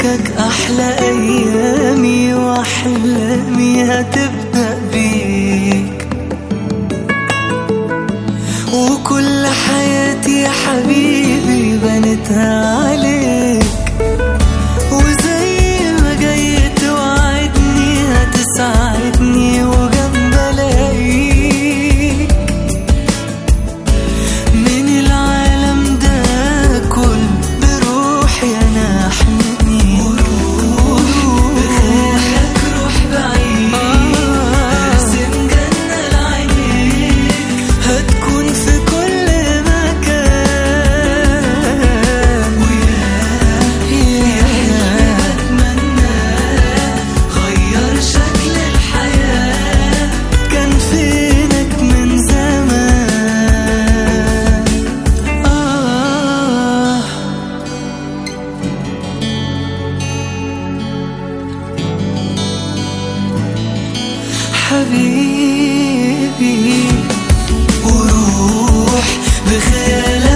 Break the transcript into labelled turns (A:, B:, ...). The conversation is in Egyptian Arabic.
A: مسكك أحلى أيامي وأحلامي هتبدأ بيك وكل حياتي يا حبيبي بنتها عليك وزي ما جاي توعدني هتساعدني وجنب الاقيك من العالم ده كل بروحي انا احمدني بخيالك روح بعيد ارسم جنة لعينيك هتكون في كل مكان ويا بتمنى غير شكل الحياة كان فينك من زمان آه حبيبي وروح بخيالك